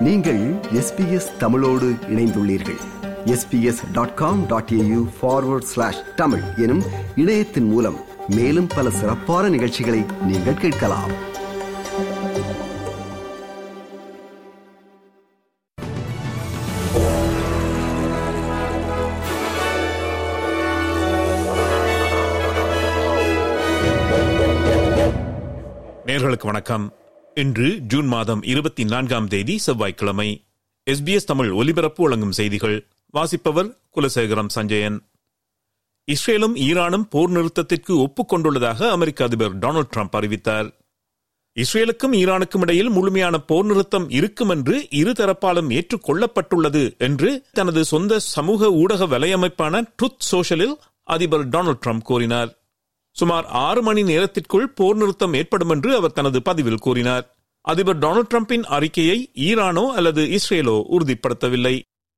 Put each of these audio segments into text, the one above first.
நீங்கள் எஸ்பிஎஸ் தமிழோடு இணைந்துள்ளீர்கள் SBS dot com dot AU forward slash Tamil எனும் இணையத்தின் மூலம் மேலும் பல சிறப்பான நிகழ்ச்சிகளை நீங்கள் கேட்கலாம் நேர்களுக்கு வணக்கம் இன்று ஜூன் மாதம் இருபத்தி நான்காம் தேதி செவ்வாய்க்கிழமை எஸ்பிஎஸ் தமிழ் ஒலிபரப்பு வழங்கும் செய்திகள் வாசிப்பவர் குலசேகரம் சஞ்சயன் இஸ்ரேலும் ஈரானும் போர் நிறுத்தத்திற்கு ஒப்புக்கொண்டுள்ளதாக அமெரிக்க அதிபர் டொனால்டு ட்ரம்ப் அறிவித்தார் இஸ்ரேலுக்கும் ஈரானுக்கும் இடையில் முழுமையான போர் நிறுத்தம் இருக்கும் என்று இருதரப்பாலும் ஏற்றுக்கொள்ளப்பட்டுள்ளது என்று தனது சொந்த சமூக ஊடக வலையமைப்பான ட்ருத் சோஷலில் அதிபர் டொனால்டு ட்ரம்ப் கூறினார் சுமார் ஆறு மணி நேரத்திற்குள் போர் நிறுத்தம் ஏற்படும் என்று அவர் தனது பதிவில் கூறினார் அதிபர் டொனால்டு டிரம்பின் அறிக்கையை ஈரானோ அல்லது இஸ்ரேலோ உறுதிப்படுத்தவில்லை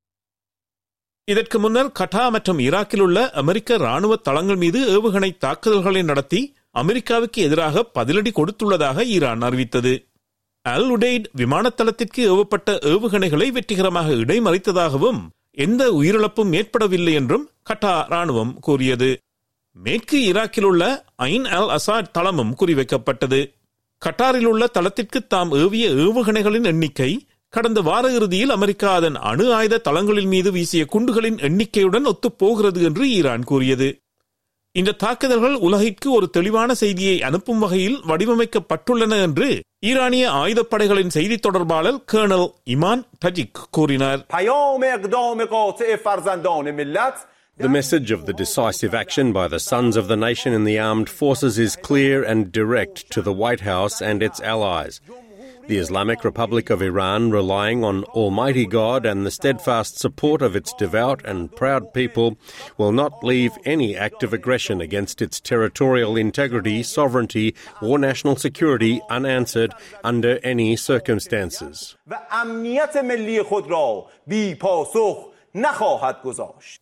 இதற்கு முன்னர் கட்டா மற்றும் ஈராக்கில் உள்ள அமெரிக்க ராணுவ தளங்கள் மீது ஏவுகணை தாக்குதல்களை நடத்தி அமெரிக்காவுக்கு எதிராக பதிலடி கொடுத்துள்ளதாக ஈரான் அறிவித்தது அல் உடெய்ட் விமானத்தளத்திற்கு ஏவப்பட்ட ஏவுகணைகளை வெற்றிகரமாக இடைமறித்ததாகவும் எந்த உயிரிழப்பும் ஏற்படவில்லை என்றும் கட்டா ராணுவம் கூறியது மேற்கு ஈராக்கில் உள்ள ஐன் அல் அசாட் தளமும் குறிவைக்கப்பட்டது கட்டாரில் உள்ள தளத்திற்கு தாம் ஏவிய ஏவுகணைகளின் எண்ணிக்கை கடந்த வார இறுதியில் அமெரிக்கா அதன் அணு ஆயுத தளங்களின் மீது வீசிய குண்டுகளின் எண்ணிக்கையுடன் ஒத்துப்போகிறது என்று ஈரான் கூறியது இந்த தாக்குதல்கள் உலகிற்கு ஒரு தெளிவான செய்தியை அனுப்பும் வகையில் வடிவமைக்கப்பட்டுள்ளன என்று ஈரானிய ஆயுதப்படைகளின் செய்தி தொடர்பாளர் கர்னல் இமான் டஜிக் கூறினார் پیام اقدام قاطع فرزندان ملت The message of the decisive action by the sons of the nation in the armed forces is clear and direct to the White House and its allies. The Islamic Republic of Iran, relying on Almighty God and the steadfast support of its devout and proud people, will not leave any act of aggression against its territorial integrity, sovereignty, or national security unanswered under any circumstances. و امنیت ملی خود را بی پاسخ نخواهد گذاشت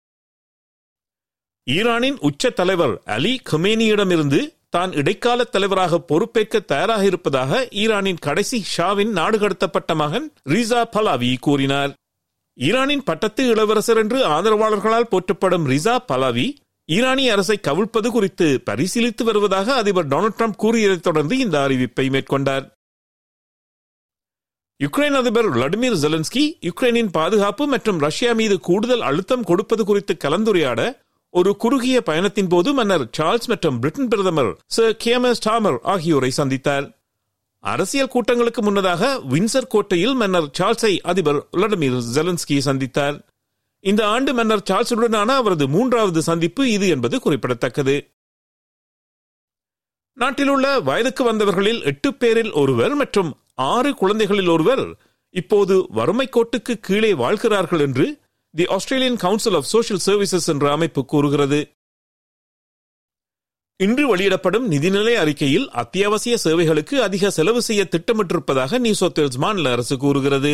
ஈரானின் உச்ச தலைவர் அலி கமேனியிடமிருந்து தான் இடைக்கால தலைவராக பொறுப்பேற்க தயாராக இருப்பதாக ஈரானின் கடைசி ஷாவின் நாடு கடத்தப்பட்ட மகன் ரிசா பலாவி கூறினார் ஈரானின் பட்டத்து இளவரசர் என்று ஆதரவாளர்களால் போற்றப்படும் ரிசா பலாவி ஈரானிய அரசை கவிழ்ப்பது குறித்து பரிசீலித்து வருவதாக அதிபர் டொனால்டு ட்ரம்ப் கூறியதைத் தொடர்ந்து இந்த அறிவிப்பை மேற்கொண்டார் யுக்ரைன் அதிபர் விளாடிமிர் ஜெலன்ஸ்கி யுக்ரைனின் பாதுகாப்பு மற்றும் ரஷ்யா மீது கூடுதல் அழுத்தம் கொடுப்பது குறித்து கலந்துரையாட ஒரு குறுகிய பயணத்தின் போது மன்னர் சார்ல்ஸ் மற்றும் பிரிட்டன் பிரதமர் சர் கேமர் ஸ்டாமர் ஆகியோரை சந்தித்தார் அரசியல் கூட்டங்களுக்கு முன்னதாக வின்சர் கோட்டையில் மன்னர் சார்ல்ஸை அதிபர் விளாடிமிர் ஜெலன்ஸ்கி சந்தித்தார் இந்த ஆண்டு மன்னர் சார்ல்ஸுடனான அவரது மூன்றாவது சந்திப்பு இது என்பது குறிப்பிடத்தக்கது நாட்டில் உள்ள வயதுக்கு வந்தவர்களில் எட்டு பேரில் ஒருவர் மற்றும் ஆறு குழந்தைகளில் ஒருவர் இப்போது வறுமை கோட்டுக்கு கீழே வாழ்கிறார்கள் என்று the Australian council of social services என்ற அமைப்பு கூறுகிறது இன்று வெளியிடப்படும் நிதிநிலை அறிக்கையில் அத்தியாவசிய சேவைகளுக்கு அதிக செலவு செய்ய திட்டமிட்டிருப்பதாக நியூ சவுத் வேல்ஸ் மாநில அரசு கூறுகிறது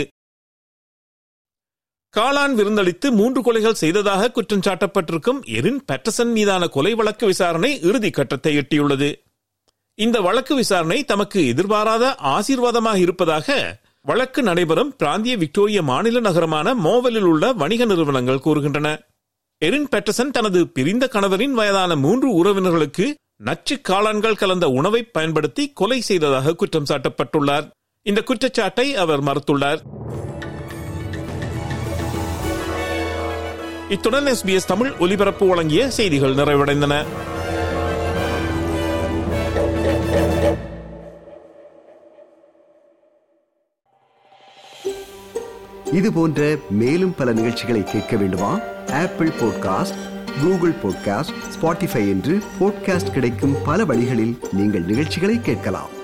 காளான் விருந்தளித்து மூன்று கொலைகள் செய்ததாக குற்றம் சாட்டப்பட்டிருக்கும் எரின் பேட்டசன் மீதான கொலை வழக்கு விசாரணை இறுதி கட்டத்தை எட்டியுள்ளது இந்த வழக்கு விசாரணை தமக்கு எதிர்பாராத ஆசீர்வாதமாக இருப்பதாக வழக்கு நடைபெறும் பிராந்திய விக்டோரிய மாநில நகரமான மோவலில் உள்ள வணிக நிறுவனங்கள் கூறுகின்றன எரின் பெட்டசன் தனது பிரிந்த கணவரின் வயதான மூன்று உறவினர்களுக்கு நச்சு காளான்கள் கலந்த உணவை பயன்படுத்தி கொலை செய்ததாக குற்றம் சாட்டப்பட்டுள்ளார் இந்த குற்றச்சாட்டை அவர் மறுத்துள்ளார் இத்துடன் எஸ்பிஎஸ் தமிழ் ஒலிபரப்பு வழங்கிய செய்திகள் நிறைவடைந்தன இது போன்ற மேலும் பல நிகழ்ச்சிகளை கேட்க வேண்டுமா Apple podcast Google podcast Spotify என்று பாட்காஸ்ட் கிடைக்கும் பல வழிகளில் நீங்கள் நிகழ்ச்சிகளை கேட்கலாம்